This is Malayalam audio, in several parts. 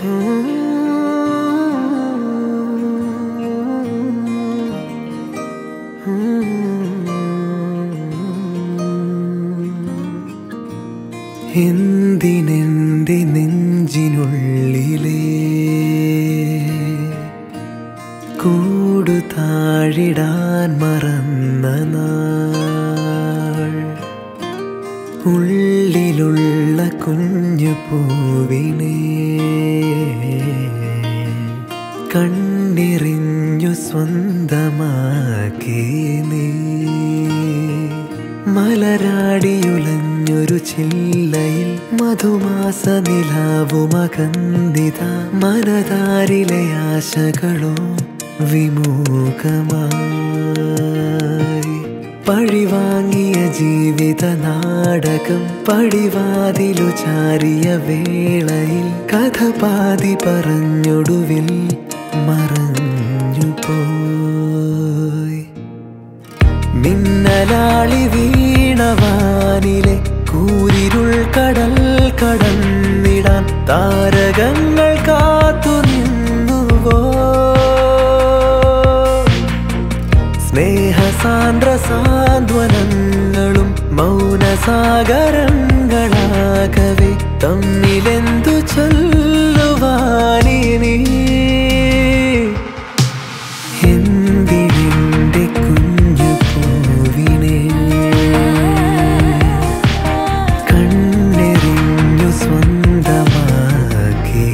എന്തിനെന്റെ നെഞ്ചിനുള്ളിലേ കൂടു താഴിടാൻ മറന്ന നാൾ ഉള്ളിലുള്ള കുഞ്ഞു പൂവിനെ കണ്ണിറിഞ്ഞു സ്വന്തമാക്കി നീ മലരാടിയുലഞ്ഞൊരു ചില്ലയിൽ മധുമാസ നിലാവുമകന്തിത മനതാരിലെ ആശകളോ വിമുഖമായി പഴിവാങ്ങിയ ജീവിത നാടകം പടിവാതിലു ചാരിയ വേളയിൽ കഥ പാതി പറഞ്ഞൊടുവിൽ മറഞ്ഞു പോയി മിന്നലാളി വീണവാനിലെ കൂരിരുൾ കടൽ കടന്നിടാൻ താരകങ്ങൾ കാത്തു നിന്നുവോ സ്നേഹസാന്ദ്ര സാന്ത്വനങ്ങളും മൗനസാഗരങ്ങളാകവെ തമ്മിലെന്തു ചൊല്ലുവാനിനി എന്തിനെന്റെ കുഞ്ഞു പൂവിനെ കണ്ണെറിഞ്ഞു സ്വന്തമാക്കി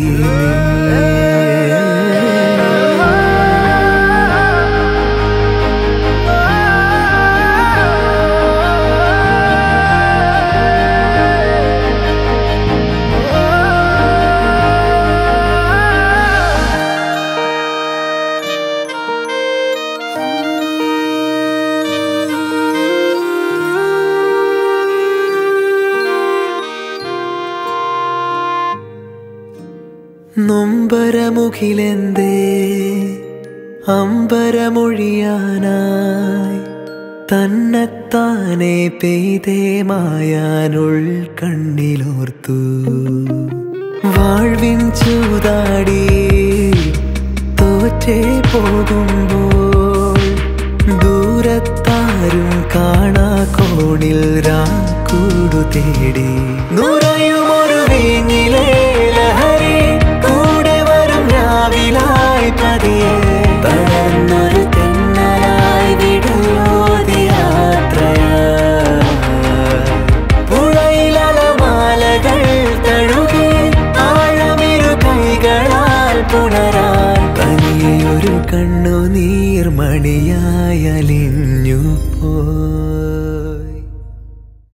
നൊമ്പരമുഖിലെന്തേ അമ്പരമൊഴിയാനായി തന്നെത്താനെ പെയ്തേ മായാനുൾ കണ്ണിലോർത്തു വാഴ്വിൻ ചൂതാടി തോറ്റേ പോകുമ്പോൾ ദൂരത്താരും കാണാ കോണിൽ രാക്കൂടു തേടി നുറയുമൊരു വീഞ്ഞിലേ ലഹരി കൂടെ വരും രാവിലായി പതിയെ തളർന്നൊരു തെന്നലായി വിടയോതി യാത്രയായി പുഴയിലലമാലകൾ തഴുകി ആഴമിരു കൈകളാൽ പുണരാൻ തനിയൊരു കണ്ണു നീർമണിയായി അലിഞ്ഞു പോ